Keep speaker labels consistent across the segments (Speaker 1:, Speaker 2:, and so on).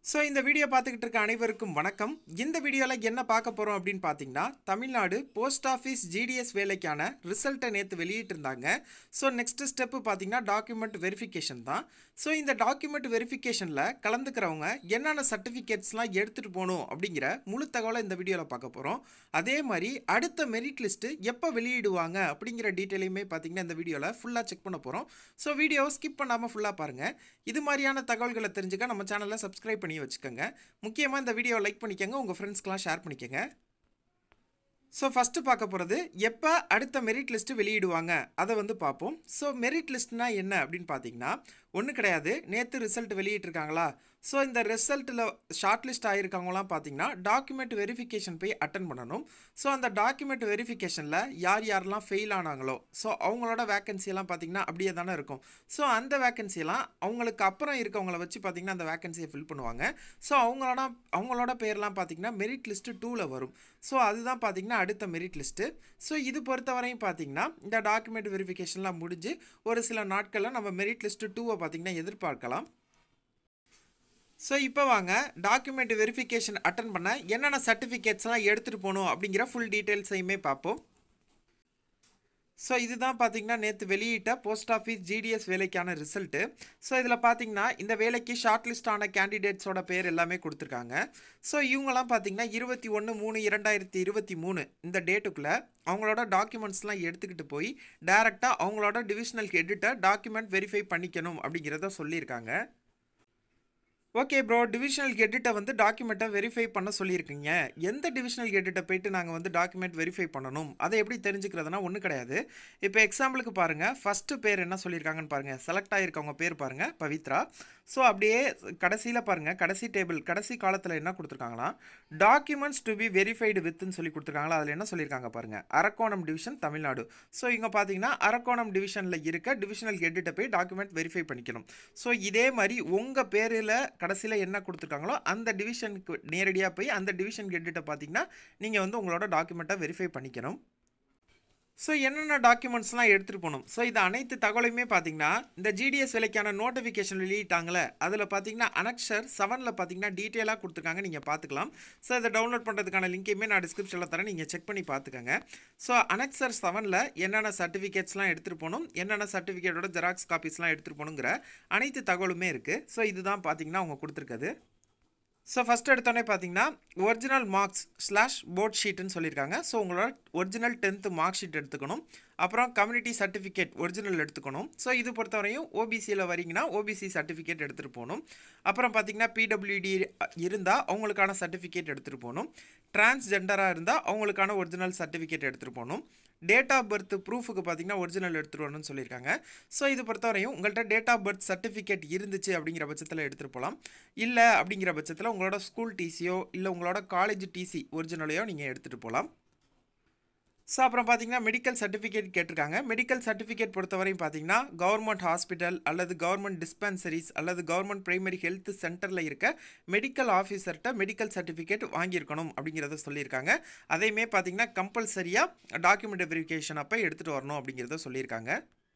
Speaker 1: so இந்த video பார்த்துக்கிட்டு இருக்க அனைவருக்கும் வணக்கம் இந்த வீடியோவில் என்ன பார்க்க போகிறோம் அப்படின்னு பார்த்தீங்கன்னா தமிழ்நாடு போஸ்ட் ஆஃபீஸ் ஜிடிஎஸ் வேலைக்கான ரிசல்ட்டை நேற்று வெளியிட்டிருந்தாங்க ஸோ நெக்ஸ்ட் ஸ்டெப்பு பார்த்தீங்கன்னா டாக்குமெண்ட் வெரிஃபிகேஷன் தான் ஸோ இந்த டாக்குமெண்ட் வெரிஃபிகேஷனில் கலந்துக்கிறவங்க என்னென்ன சர்டிஃபிகேட்ஸ்லாம் எடுத்துகிட்டு போகணும் அப்படிங்கிற முழு தகவலை இந்த வீடியோவில் பார்க்க போகிறோம் அதே மாதிரி அடுத்த மெரிட் லிஸ்ட்டு எப்போ வெளியிடுவாங்க அப்படிங்கிற டீட்டெயிலையுமே பார்த்தீங்கன்னா இந்த வீடியோவில் ஃபுல்லாக செக் பண்ண போகிறோம் ஸோ வீடியோவை ஸ்கிப் பண்ணாமல் ஃபுல்லாக பாருங்கள் இது மாதிரியான தகவல்களை தெரிஞ்சுக்க நம்ம சேனலை சப்ஸ்கிரைப் பண்ணி வச்சுக்கோங்க முக்கியமாக இந்த வீடியோவை லைக் பண்ணிக்கோங்க உங்கள் ஃப்ரெண்ட்ஸ்க்கெலாம் ஷேர் பண்ணிக்கோங்க ஸோ ஃபஸ்ட்டு பார்க்க போகிறது எப்போ அடுத்த மெரிட் லிஸ்ட்டு வெளியிடுவாங்க அதை வந்து பார்ப்போம் ஸோ மெரிட் லிஸ்ட்னா என்ன அப்படின்னு பார்த்தீங்கன்னா ஒன்றும் கிடையாது நேற்று ரிசல்ட் வெளியிட்டிருக்காங்களா ஸோ இந்த ரிசல்ட்டில் ஷார்ட் லிஸ்ட் ஆகியிருக்கவங்களாம் பார்த்தீங்கன்னா டாக்குமெண்ட் வெரிஃபிகேஷன் போய் அட்டன் பண்ணணும் ஸோ அந்த டாக்குமெண்ட் வெரிஃபிகேஷனில் யார் யாரெல்லாம் ஃபெயில் ஆனாங்களோ ஸோ அவங்களோட வேக்கன்சியெல்லாம் பார்த்தீங்கன்னா அப்படியே தானே இருக்கும் ஸோ அந்த வேக்கன்சியெல்லாம் அவங்களுக்கு அப்புறம் இருக்கவங்கள வச்சு பார்த்தீங்கன்னா அந்த வேக்கன்சியை ஃபில் பண்ணுவாங்க ஸோ அவங்களோட அவங்களோட பேர்லாம் பார்த்தீங்கன்னா மெரிட் லிஸ்ட்டு டூவில் வரும் ஸோ அதுதான் பார்த்தீங்கன்னா அடுத்த மெரிட் லிஸ்ட்டு ஸோ இது பொறுத்தவரையும் பார்த்தீங்கன்னா இந்த டாக்குமெண்ட் வெரிஃபிகேஷன்லாம் முடிஞ்சு ஒரு சில நாட்களில் நம்ம மெரிட் லிஸ்ட்டு டூவை பார்த்தீங்கன்னா எதிர்பார்க்கலாம் ஸோ இப்போ வாங்க டாக்குமெண்ட் வெரிஃபிகேஷன் அட்டன் பண்ண என்னென்ன சர்டிஃபிகேட்ஸ்லாம் எடுத்துகிட்டு போகணும் அப்படிங்கிற ஃபுல் டீட்டெயில்ஸையுமே பார்ப்போம் ஸோ இதுதான் பார்த்தீங்கன்னா நேற்று வெளியிட்ட போஸ்ட் ஆஃபீஸ் ஜிடிஎஸ் வேலைக்கான ரிசல்ட்டு ஸோ இதில் பார்த்தீங்கன்னா இந்த வேலைக்கு ஷார்ட் லிஸ்ட் ஆன கேண்டிடேட்ஸோட பேர் எல்லாமே கொடுத்துருக்காங்க ஸோ இவங்கெல்லாம் பார்த்தீங்கன்னா இருபத்தி ஒன்று மூணு இரண்டாயிரத்தி இருபத்தி மூணு இந்த டேட்டுக்குள்ளே அவங்களோட டாக்குமெண்ட்ஸ்லாம் எடுத்துக்கிட்டு போய் டேரெக்டாக அவங்களோட டிவிஷனல் ஹெட்டுகிட்ட டாக்குமெண்ட் வெரிஃபை பண்ணிக்கணும் அப்படிங்கிறத சொல்லியிருக்காங்க ஓகே ப்ரோ டிவிஷனல் ஹெட்டிட்ட வந்து டாக்குமெண்ட்டை வெரிஃபை பண்ண சொல்லியிருக்கீங்க எந்த டிவிஷனல் ஹெட்டிட்ட போயிட்டு நாங்கள் வந்து டாக்குமெண்ட் வெரிஃபை பண்ணணும் அதை எப்படி தெரிஞ்சுக்கிறதுனா ஒன்றும் கிடையாது இப்போ எக்ஸாம்பிளுக்கு பாருங்கள் ஃபஸ்ட்டு பேர் என்ன சொல்லியிருக்காங்கன்னு பாருங்கள் செலக்ட் ஆகிருக்கவங்க பேர் பாருங்கள் பவித்ரா ஸோ அப்படியே கடைசியில் பாருங்கள் கடைசி டேபிள் கடைசி காலத்தில் என்ன கொடுத்துருக்காங்கன்னா டாக்குமெண்ட்ஸ் டு பி வெரிஃபைடு வித்துன்னு சொல்லி கொடுத்துருக்காங்களா அதில் என்ன சொல்லியிருக்காங்க பாருங்கள் அரக்கோணம் டிவிஷன் தமிழ்நாடு ஸோ இங்கே பார்த்தீங்கன்னா அரக்கோணம் டிவிஷனில் இருக்க டிவிஷனல் ஹெட்டிட்ட போய் டாக்குமெண்ட் வெரிஃபை பண்ணிக்கணும் ஸோ இதே மாதிரி உங்கள் பேரில் கடைசியில் என்ன கொடுத்துருக்காங்களோ அந்த டிவிஷனுக்கு நேரடியாக போய் அந்த டிவிஷன் ஹெட்டிட்ட பார்த்தீங்கன்னா நீங்கள் வந்து உங்களோட டாக்குமெண்ட்டை வெரிஃபை பண்ணிக்கணும் ஸோ என்னென்ன டாக்குமெண்ட்ஸ்லாம் எடுத்துகிட்டு போகணும் ஸோ இது அனைத்து தகவலையுமே பார்த்தீங்கன்னா இந்த ஜிடிஎஸ் விலைக்கான நோட்டிஃபிகேஷன் வெளியிட்டாங்களே அதில் பார்த்தீங்கன்னா அனக்ஷர் செவனில் பார்த்தீங்கன்னா டீட்டெயிலாக கொடுத்துருக்காங்க நீங்கள் பார்த்துக்கலாம் ஸோ இதை டவுன்லோட் பண்ணுறதுக்கான லிங்கையுமே நான் டிஸ்கிரிப்ஷனில் தரேன் நீங்கள் செக் பண்ணி பார்த்துக்கோங்க ஸோ அனக்ஷர் செவனில் என்னென்ன சர்டிஃபிகேட்ஸ்லாம் எடுத்துகிட்டு போகணும் என்னென்ன சர்டிஃபிகேட்டோட ஜெராக்ஸ் காப்பீஸ்லாம் எடுத்துகிட்டு போகணுங்கிற அனைத்து தகவலுமே இருக்குது ஸோ இதுதான் பார்த்தீங்கன்னா அவங்க கொடுத்துருக்குது ஸோ ஃபஸ்ட் எடுத்தோடனே பார்த்தீங்கன்னா ஒரிஜினல் மார்க்ஸ் ஸ்லாஷ் போர்ட் ஷீட்டுன்னு சொல்லியிருக்காங்க ஸோ உங்களோட ஒரிஜினல் டென்த்து மார்க் ஷீட் எடுத்துக்கணும் அப்புறம் கம்யூனிட்டி சர்டிஃபிகேட் ஒரிஜினல் எடுத்துக்கணும் ஸோ இது பொறுத்தவரையும் ஓபிசியில் வரீங்கன்னா ஓபிசி சர்டிஃபிகேட் எடுத்துகிட்டு போகணும் அப்புறம் பார்த்தீங்கன்னா பிடபிள்யூடி இருந்தால் அவங்களுக்கான சர்டிஃபிகேட் எடுத்துகிட்டு போகணும் டிரான்ஸ்ஜெண்டராக இருந்தால் அவங்களுக்கான ஒரிஜினல் சர்டிஃபிகேட் எடுத்துகிட்டு போகணும் டேட் ஆஃப் பர்த் ப்ரூஃபுக்கு பார்த்தீங்கன்னா ஒரிஜினல் எடுத்துகிட்டு வரணும்னு சொல்லியிருக்காங்க ஸோ இது பொறுத்தவரையும் உங்கள்கிட்ட டேட் ஆஃப் பர்த் சர்டிஃபிகேட் இருந்துச்சு அப்படிங்கிற பட்சத்தில் எடுத்துகிட்டு போகலாம் இல்லை அப்படிங்கிற பட்சத்தில் உங்களோட ஸ்கூல் டிசியோ இல்லை உங்களோட காலேஜ் டிசி ஒரிஜினலையோ நீங்கள் எடுத்துகிட்டு போகலாம் ஸோ அப்புறம் பார்த்தீங்கன்னா மெடிக்கல் சர்டிஃபிகேட் கேட்டிருக்காங்க மெடிக்கல் சர்டிஃபிகேட் பொறுத்தவரையும் பார்த்தீங்கன்னா கவர்மெண்ட் ஹாஸ்பிட்டல் அல்லது கவர்மெண்ட் டிஸ்பென்சரிஸ் அல்லது கவர்மெண்ட் பிரைமரி ஹெல்த் சென்டரில் இருக்க மெடிக்கல் ஆஃபீஸர்கிட்ட மெடிக்கல் சர்டிஃபிகேட் வாங்கியிருக்கணும் அப்படிங்கிறத சொல்லியிருக்காங்க அதையுமே பார்த்தீங்கன்னா கம்பல்சரியாக டாக்குமெண்ட் வெரிஃபிகேஷன் அப்போ எடுத்துகிட்டு வரணும் அப்படிங்கிறத சொல்லியிருக்காங்க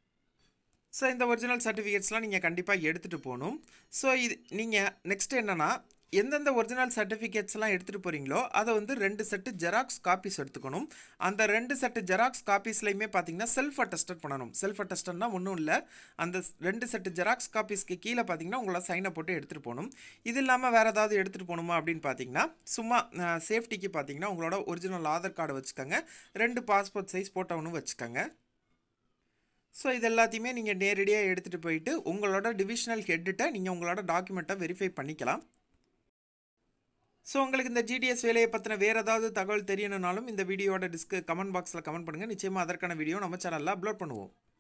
Speaker 1: ஸோ இந்த ஒரிஜினல் சர்டிஃபிகேட்ஸ்லாம் நீங்கள் கண்டிப்பாக எடுத்துகிட்டு போகணும் ஸோ இது நீங்கள் நெக்ஸ்ட் என்னென்னா எந்தெந்த ஒரிஜினல் சர்டிஃபிகேட்ஸ்லாம் எடுத்துகிட்டு போகிறீங்களோ அதை வந்து ரெண்டு செட்டு ஜெராக்ஸ் காப்பீஸ் எடுத்துக்கணும் அந்த ரெண்டு செட்டு ஜெராக்ஸ் காப்பீஸ்லையுமே பார்த்தீங்கன்னா செல்ஃப் அட்டஸ்டட் பண்ணணும் செல்ஃப் அட்டஸ்டட்னா ஒன்றும் இல்லை அந்த ரெண்டு செட்டு ஜெராக்ஸ் காப்பீஸ்க்கு கீழே பார்த்தீங்கன்னா உங்களோட சைனை போட்டு எடுத்துகிட்டு போகணும் இது இல்லாமல் வேறு ஏதாவது எடுத்துகிட்டு போகணுமா அப்படின்னு பார்த்தீங்கன்னா சும்மா சேஃப்டிக்கு பார்த்தீங்கன்னா உங்களோட ஒரிஜினல் ஆதார் கார்டு வச்சுக்கோங்க ரெண்டு பாஸ்போர்ட் சைஸ் ஃபோட்டோவும் வச்சுக்கோங்க ஸோ இது எல்லாத்தையுமே நீங்கள் நேரடியாக எடுத்துகிட்டு போயிட்டு உங்களோட டிவிஷனல் ஹெட்டுகிட்ட நீங்கள் உங்களோட டாக்குமெண்ட்டை வெரிஃபை பண்ணிக்கலாம் ஸோ உங்களுக்கு இந்த ஜிடிஎஸ் வேலையை பற்றின வேறு ஏதாவது தகவல் தெரியணுனாலும் இந்த வீடியோட டிஸ்க்கு கமெண்ட் பாக்ஸில் கமெண்ட் பண்ணுங்கள் நிச்சயமாக அதற்கான வீடியோ நம்ம சேனலில் அப்லோட் பண்ணுவோம்